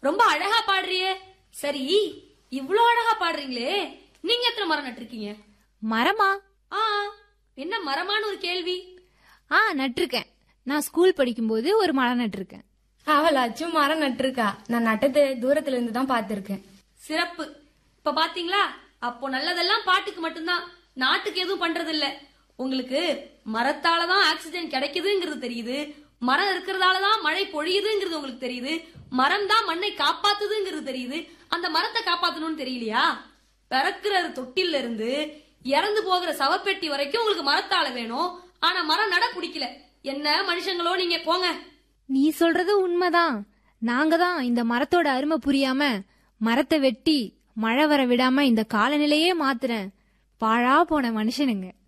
ரொம்ப அழகா பாடுறியே சரி இவ்ளோ அழகா பாடுறீங்களே நீங்க எத்தனை மரம் நட்டிருக்கீங்க மரமா ஆ என்ன மரமான்னு ஒரு கேள்வி ஆ நட்டிருக்கேன் நான் ஸ்கூல் படிக்கும்போது ஒரு மரம் நட்டிருக்கேன் அவளாச்சும் மரம் நட்டிருக்கா நான் நட்டது தூரத்துல இருந்து தான் பாத்திருக்கேன் சிறப்பு இப்ப பாத்தீங்களா அப்போ நல்லதெல்லாம் பாட்டுக்கு மட்டும்தான் நாட்டுக்கு எதுவும் பண்றது இல்ல உங்களுக்கு மரத்தாலதான் ஆக்சிஜன் கிடைக்குதுங்கிறது தெரியுது மரம் இருக்கிறதாலதான் மழை பொழியுதுங்கிறது உங்களுக்கு தெரியுது மரம் தான் மண்ணை காப்பாத்துதுங்கிறது தெரியுது அந்த மரத்தை காப்பாத்தணும்னு தெரியலையா பிறக்கிற தொட்டில இருந்து இறந்து போகிற சவப்பெட்டி வரைக்கும் உங்களுக்கு மரத்தால வேணும் ஆனா மரம் நட பிடிக்கல என்ன மனுஷங்களோ நீங்க போங்க நீ சொல்றது உண்மைதான் நாங்க தான் இந்த மரத்தோட அருமை புரியாம மரத்தை வெட்டி மழை வர விடாம இந்த காலநிலையே மாத்துறேன் பாழா போன மனுஷனுங்க